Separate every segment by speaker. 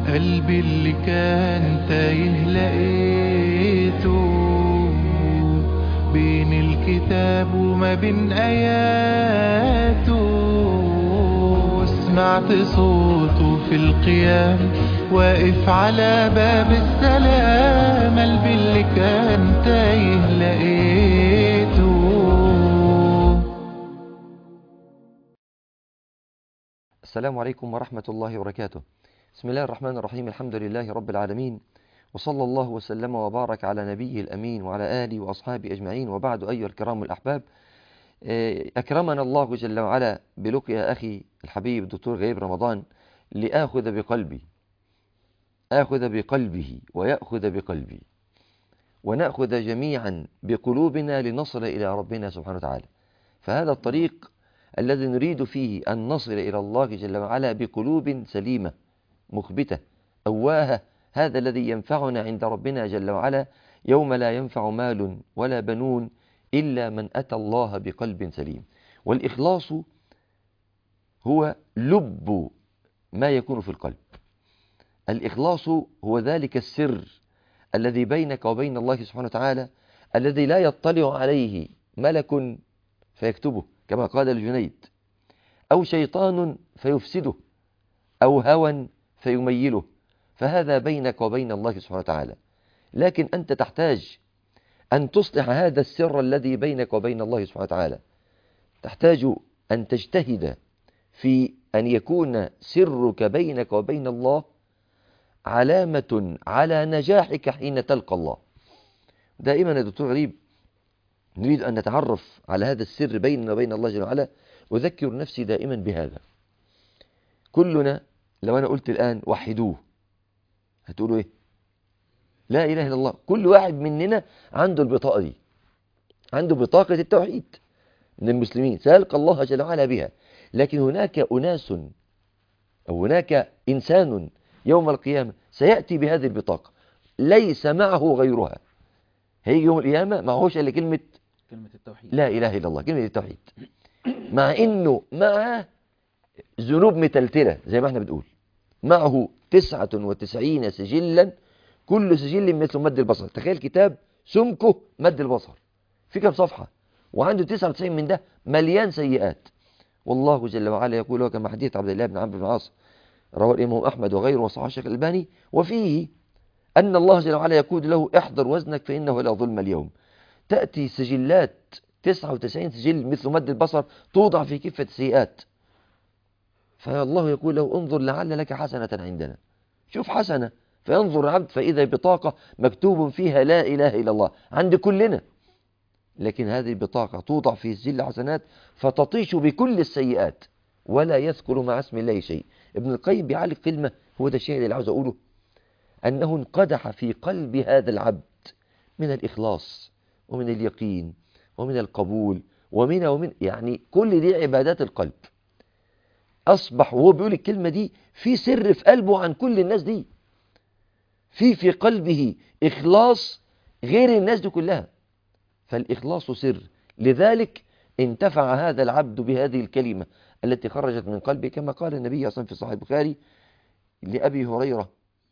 Speaker 1: قلبي اللي كان تايه لقيته بين الكتاب وما بين آياته سمعت صوته في القيام واقف على باب السلام قلبي اللي كان تايه لقيته
Speaker 2: السلام عليكم ورحمة الله وبركاته بسم الله الرحمن الرحيم الحمد لله رب العالمين وصلى الله وسلم وبارك على نبيه الأمين وعلى آله وأصحابه أجمعين وبعد أيها الكرام الأحباب أكرمنا الله جل وعلا بلقيا أخي الحبيب الدكتور غيب رمضان لآخذ بقلبي آخذ بقلبه ويأخذ بقلبي ونأخذ جميعا بقلوبنا لنصل إلى ربنا سبحانه وتعالى فهذا الطريق الذي نريد فيه أن نصل إلى الله جل وعلا بقلوب سليمة مخبتة أواهة هذا الذي ينفعنا عند ربنا جل وعلا يوم لا ينفع مال ولا بنون إلا من أتى الله بقلب سليم والإخلاص هو لب ما يكون في القلب الإخلاص هو ذلك السر الذي بينك وبين الله سبحانه وتعالى الذي لا يطلع عليه ملك فيكتبه كما قال الجنيد أو شيطان فيفسده أو هوى فيميله فهذا بينك وبين الله سبحانه وتعالى لكن أنت تحتاج أن تصلح هذا السر الذي بينك وبين الله سبحانه وتعالى تحتاج أن تجتهد في أن يكون سرك بينك وبين الله علامة على نجاحك حين تلقى الله دائما يا دكتور غريب نريد أن نتعرف على هذا السر بيننا وبين الله جل وعلا أذكر نفسي دائما بهذا كلنا لو أنا قلت الآن وحدوه هتقولوا إيه لا إله إلا الله كل واحد مننا عنده البطاقة دي عنده بطاقة التوحيد من المسلمين سيلقى الله جل وعلا بها لكن هناك أناس أو هناك إنسان يوم القيامة سيأتي بهذه البطاقة ليس معه غيرها هيجي يوم القيامة معهوش إلا كلمة
Speaker 3: كلمة التوحيد
Speaker 2: لا إله إلا الله كلمة التوحيد مع إنه معه ذنوب متلتلة زي ما احنا بنقول معه تسعة وتسعين سجلا كل سجل مثل مد البصر تخيل كتاب سمكه مد البصر في كم صفحة وعنده 99 من ده مليان سيئات والله جل وعلا يقول كما حديث عبد الله بن عمرو بن العاص رواه الإمام أحمد وغيره وصححه الشيخ الألباني وفيه أن الله جل وعلا يقول له احضر وزنك فإنه لا ظلم اليوم تأتي سجلات 99 سجل مثل مد البصر توضع في كفة السيئات فالله يقول له انظر لعل لك حسنة عندنا شوف حسنة فينظر العبد فإذا بطاقة مكتوب فيها لا إله إلا الله عند كلنا لكن هذه البطاقة توضع في سجل حسنات فتطيش بكل السيئات ولا يذكر مع اسم الله شيء ابن القيم بيعالج كلمة هو ده الشيء اللي عاوز أقوله أنه انقدح في قلب هذا العبد من الإخلاص ومن اليقين ومن القبول ومن ومن يعني كل دي عبادات القلب أصبح وهو بيقول الكلمة دي في سر في قلبه عن كل الناس دي في في قلبه إخلاص غير الناس دي كلها فالإخلاص سر لذلك انتفع هذا العبد بهذه الكلمة التي خرجت من قلبه كما قال النبي صلى في صحيح البخاري لأبي هريرة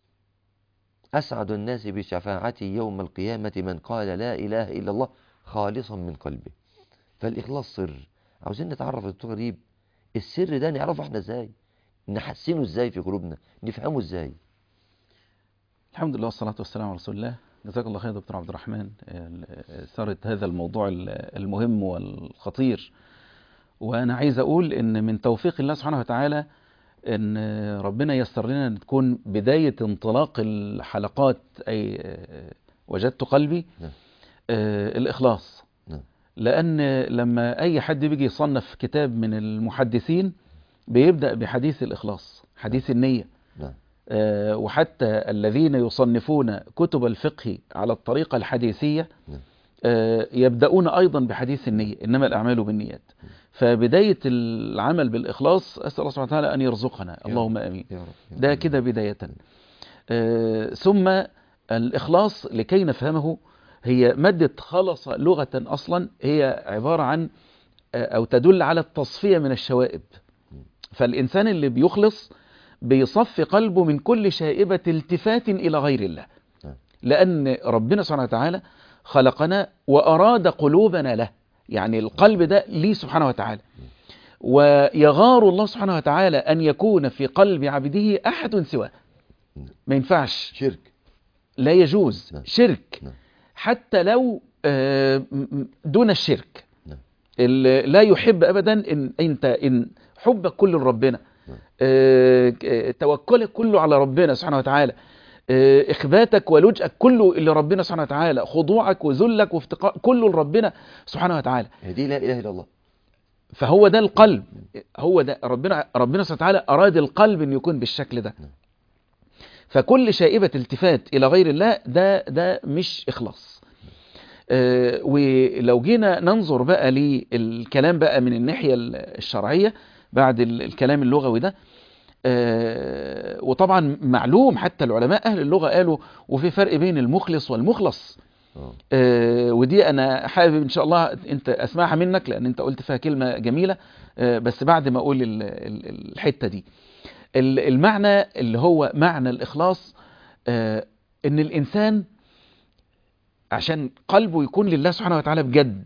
Speaker 2: أسعد الناس بشفاعتي يوم القيامة من قال لا إله إلا الله خالصا من قلبه فالإخلاص سر عاوزين نتعرف يا دكتور غريب السر ده نعرفه احنا ازاي نحسنه ازاي في قلوبنا نفهمه ازاي
Speaker 3: الحمد لله والصلاة والسلام على رسول الله جزاك الله خير دكتور عبد الرحمن صارت هذا الموضوع المهم والخطير وأنا عايز أقول إن من توفيق الله سبحانه وتعالى إن ربنا يسر لنا أن تكون بداية انطلاق الحلقات أي وجدت قلبي
Speaker 2: نعم.
Speaker 3: الإخلاص
Speaker 2: نعم.
Speaker 3: لأن لما أي حد بيجي يصنف كتاب من المحدثين بيبدأ بحديث الإخلاص حديث النية
Speaker 2: نعم
Speaker 3: آه، وحتى الذين يصنفون كتب الفقه على الطريقة الحديثية
Speaker 2: نعم.
Speaker 3: آه، يبدأون أيضا بحديث النية إنما الأعمال بالنيات فبداية العمل بالإخلاص أسأل الله سبحانه وتعالى أن يرزقنا اللهم أمين
Speaker 2: يا رب يا
Speaker 3: ده
Speaker 2: رب.
Speaker 3: كده بداية آه، ثم الإخلاص لكي نفهمه هي مادة خلص لغة أصلا هي عبارة عن آه، أو تدل على التصفية من الشوائب فالإنسان اللي بيخلص بيصفي قلبه من كل شائبة التفات إلى غير الله
Speaker 2: نعم.
Speaker 3: لأن ربنا سبحانه وتعالى خلقنا وأراد قلوبنا له يعني القلب ده ليه سبحانه وتعالى ويغار الله سبحانه وتعالى أن يكون في قلب عبده أحد سواه ما ينفعش
Speaker 2: شرك
Speaker 3: لا يجوز
Speaker 2: نعم.
Speaker 3: شرك
Speaker 2: نعم.
Speaker 3: حتى لو آه، م- م- دون الشرك
Speaker 2: نعم.
Speaker 3: ال- لا يحب ابدا ان انت ان حبك كله لربنا
Speaker 2: نعم.
Speaker 3: آه، ك- آه، توكلك كله على ربنا سبحانه وتعالى آه، اخباتك ولجأك كله لربنا سبحانه وتعالى خضوعك وذلك وافتقار كله لربنا سبحانه وتعالى
Speaker 2: هذه لا اله الا الله
Speaker 3: فهو ده القلب هو ده ربنا ربنا سبحانه وتعالى اراد القلب ان يكون بالشكل ده
Speaker 2: نعم.
Speaker 3: فكل شائبة التفات الى غير الله ده ده مش اخلاص آه، ولو جينا ننظر بقى للكلام بقى من الناحية الشرعية بعد ال- الكلام اللغوي ده آه، وطبعا معلوم حتى العلماء أهل اللغة قالوا وفي فرق بين المخلص والمخلص
Speaker 2: اه
Speaker 3: آه، ودي أنا حابب إن شاء الله أنت أسمعها منك لأن أنت قلت فيها كلمة جميلة آه، بس بعد ما أقول ال- ال- الحتة دي ال- المعنى اللي هو معنى الإخلاص آه، إن الإنسان عشان قلبه يكون لله سبحانه وتعالى بجد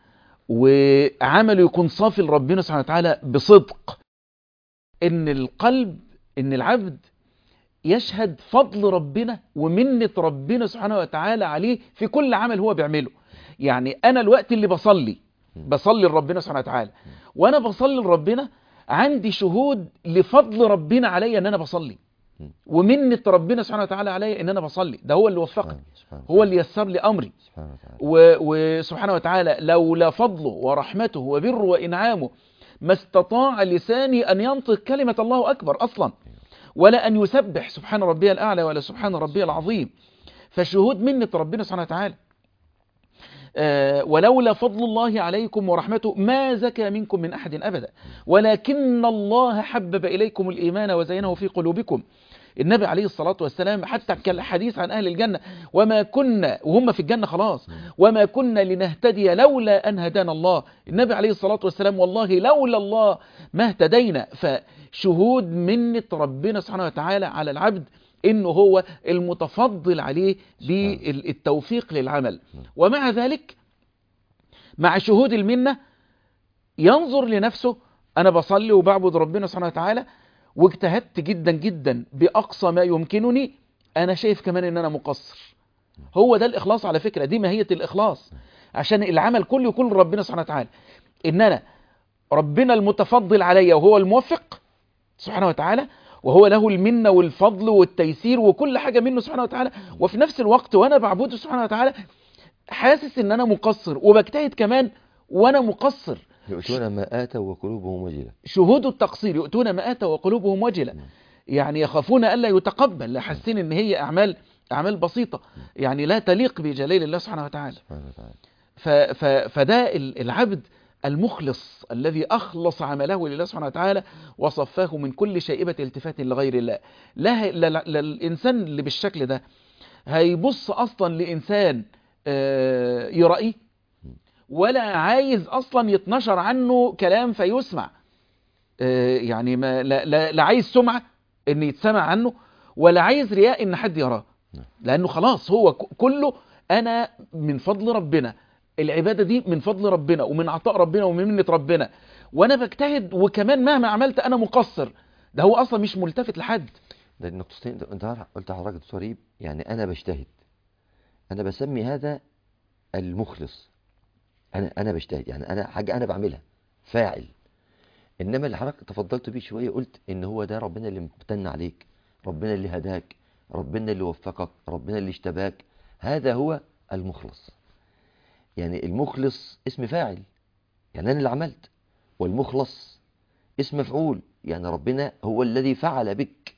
Speaker 3: وعمله يكون صافي لربنا سبحانه وتعالى بصدق ان القلب ان العبد يشهد فضل ربنا ومنة ربنا سبحانه وتعالى عليه في كل عمل هو بيعمله يعني انا الوقت اللي بصلي بصلي لربنا سبحانه وتعالى وانا بصلي لربنا عندي شهود لفضل ربنا عليا ان انا بصلي ومنة ربنا سبحانه وتعالى عليا ان انا بصلي ده هو اللي وفقني
Speaker 2: سبحانه سبحانه
Speaker 3: هو اللي يسر لي امري
Speaker 2: سبحانه وتعالى
Speaker 3: و- وسبحانه وتعالى لولا فضله ورحمته وبره وإنعامه ما استطاع لساني أن ينطق كلمة الله أكبر أصلا ولا أن يسبح سبحان ربي الأعلى ولا سبحان ربي العظيم فشهود منة ربنا سبحانه وتعالى آه، ولولا فضل الله عليكم ورحمته ما زكى منكم من أحد أبدا ولكن الله حبب إليكم الإيمان وزينه في قلوبكم النبي عليه الصلاة والسلام حتى كان الحديث عن أهل الجنة وما كنا وهم في الجنة خلاص وما كنا لنهتدي لولا أن هدانا الله النبي عليه الصلاة والسلام والله لولا الله ما اهتدينا فشهود منة ربنا سبحانه وتعالى على العبد إنه هو المتفضل عليه بالتوفيق للعمل ومع ذلك مع شهود المنة ينظر لنفسه أنا بصلي وبعبد ربنا سبحانه وتعالى واجتهدت جدا جدا بأقصى ما يمكنني أنا شايف كمان إن أنا مقصر هو ده الإخلاص على فكرة دي ماهية الإخلاص عشان العمل كله يكون لربنا سبحانه وتعالى إن أنا ربنا المتفضل عليا وهو الموفق سبحانه وتعالى وهو له المنة والفضل والتيسير وكل حاجة منه سبحانه وتعالى وفي نفس الوقت وأنا بعبده سبحانه وتعالى حاسس إن أنا مقصر وبجتهد كمان وأنا مقصر
Speaker 2: يؤتون ما آتوا وقلوبهم وجلة
Speaker 3: شهود التقصير يؤتون ما آتوا وقلوبهم وجلة يعني يخافون ألا يتقبل حاسين إن هي أعمال أعمال بسيطة يعني لا تليق بجلال الله سبحانه وتعالى
Speaker 2: سبحانه وتعالى
Speaker 3: ف ف فده ال- العبد المخلص الذي أخلص عمله لله سبحانه وتعالى وصفاه من كل شائبة التفات لغير الله لا, لا, لا, لا الإنسان اللي بالشكل ده هيبص أصلا لإنسان آه، يرائيه ولا عايز أصلا يتنشر عنه كلام فيسمع آه، يعني ما لا, لا, لا عايز سمعة إن يتسمع عنه ولا عايز رياء إن حد يراه لأنه خلاص هو ك- كله أنا من فضل ربنا العبادة دي من فضل ربنا ومن عطاء ربنا ومن منة ربنا وأنا بجتهد وكمان مهما عملت أنا مقصر ده هو أصلا مش ملتفت لحد
Speaker 2: ده النقطتين انت عارف- قلت حضرتك يا دكتور ريب يعني انا بجتهد انا بسمي هذا المخلص انا انا بجتهد يعني انا حاجه انا بعملها فاعل انما اللي حضرتك تفضلت بيه شويه قلت ان هو ده ربنا اللي امتن عليك ربنا اللي هداك ربنا اللي وفقك ربنا اللي اشتباك هذا هو المخلص يعني المخلص اسم فاعل يعني انا اللي عملت والمخلص اسم مفعول يعني ربنا هو الذي فعل بك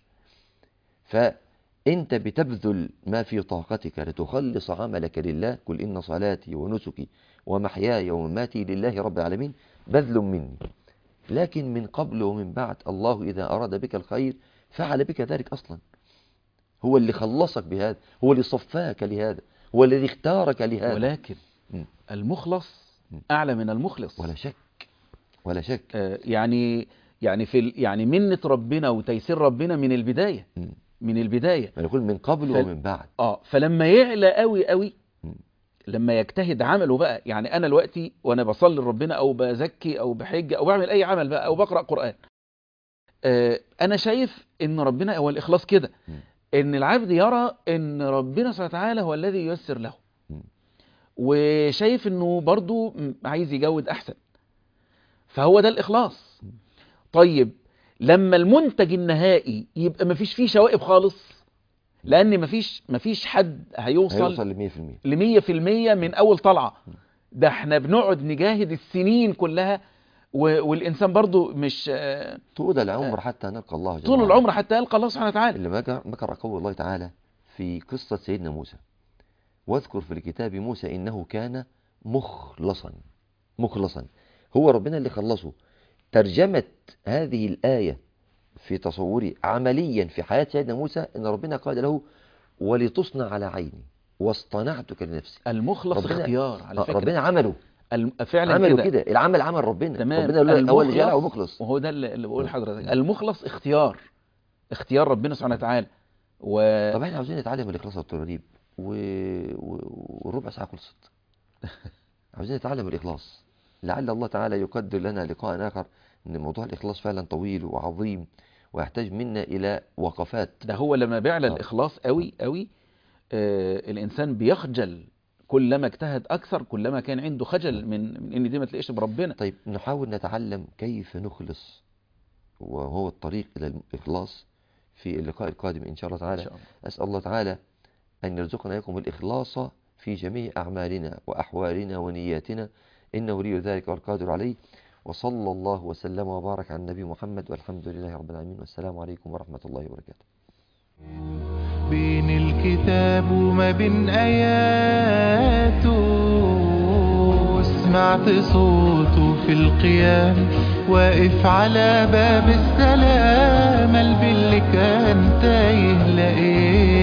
Speaker 2: فأنت بتبذل ما في طاقتك لتخلص عملك لله قل إن صلاتي ونسكي ومحياي ومماتي لله رب العالمين بذل مني لكن من قبل ومن بعد الله إذا أراد بك الخير فعل بك ذلك أصلا هو اللي خلصك بهذا هو اللي صفاك لهذا هو الذي اختارك لهذا
Speaker 3: ولكن
Speaker 2: م.
Speaker 3: المخلص أعلى من المخلص
Speaker 2: ولا شك ولا شك
Speaker 3: آه، يعني يعني في ال- يعني منة ربنا وتيسير ربنا من البداية
Speaker 2: مم.
Speaker 3: من البداية
Speaker 2: ما نقول من قبل
Speaker 3: فال-
Speaker 2: ومن بعد
Speaker 3: اه فلما يعلى قوي قوي
Speaker 2: مم.
Speaker 3: لما يجتهد عمله بقى يعني انا دلوقتي وانا بصلي لربنا او بزكي او بحج او بعمل اي عمل بقى او بقرا قران آه انا شايف ان ربنا هو الاخلاص كده
Speaker 2: مم.
Speaker 3: ان العبد يرى ان ربنا سبحانه وتعالى هو الذي ييسر له
Speaker 2: مم.
Speaker 3: وشايف انه برضو م- عايز يجود احسن فهو ده الاخلاص طيب لما المنتج النهائي يبقى مفيش فيه شوائب خالص لان مفيش مفيش حد هيوصل
Speaker 2: هيوصل ل 100%
Speaker 3: لمية في المية من أول طلعة ده احنا بنقعد نجاهد السنين كلها و- والإنسان برضو مش آه،
Speaker 2: طول العمر حتى نلقى الله جل
Speaker 3: طول
Speaker 2: وعلا.
Speaker 3: العمر حتى يلقى الله سبحانه وتعالى
Speaker 2: اللي ما مكر قول الله تعالى في قصة سيدنا موسى واذكر في الكتاب موسى إنه كان مخلصا مخلصا هو ربنا اللي خلصه ترجمة هذه الآية في تصوري عمليا في حياة سيدنا موسى إن ربنا قال له ولتصنع على عيني واصطنعتك لنفسي
Speaker 3: المخلص
Speaker 2: ربنا-
Speaker 3: اختيار على
Speaker 2: آه،
Speaker 3: فكرة
Speaker 2: ربنا عمله
Speaker 3: الم- فعلا
Speaker 2: عمله
Speaker 3: كده
Speaker 2: كده العمل عمل ربنا
Speaker 3: تمام
Speaker 2: ربنا هو اللي- هو اللي جعله
Speaker 3: المخلص-
Speaker 2: مخلص
Speaker 3: وهو ده اللي اللي بقول لحضرتك المخلص اختيار اختيار ربنا سبحانه وتعالى و...
Speaker 2: طب احنا عاوزين نتعلم الإخلاص والتدريب و... و... والربع ساعة خلصت عاوزين نتعلم الإخلاص لعل الله تعالى يقدر لنا لقاء آخر إن موضوع الإخلاص فعلا طويل وعظيم ويحتاج منا إلى وقفات
Speaker 3: ده هو لما بيعلى
Speaker 2: آه.
Speaker 3: الإخلاص قوي قوي آه الإنسان بيخجل كلما اجتهد أكثر كلما كان عنده خجل من من إن دي ما تلاقيش بربنا
Speaker 2: طيب نحاول نتعلم كيف نخلص وهو الطريق إلى الإخلاص في اللقاء القادم إن شاء الله
Speaker 3: إن
Speaker 2: تعالى
Speaker 3: شاء الله
Speaker 2: أسأل الله تعالى أن يرزقنا إياكم الإخلاص في جميع أعمالنا وأحوالنا ونياتنا إنه ولي ذلك والقادر عليه وصلى الله وسلم وبارك على النبي محمد والحمد لله رب العالمين والسلام عليكم ورحمة الله وبركاته
Speaker 1: بين الكتاب وما بين آياته سمعت صوته في القيام واقف على باب السلام قلبي اللي كان تايه لقيته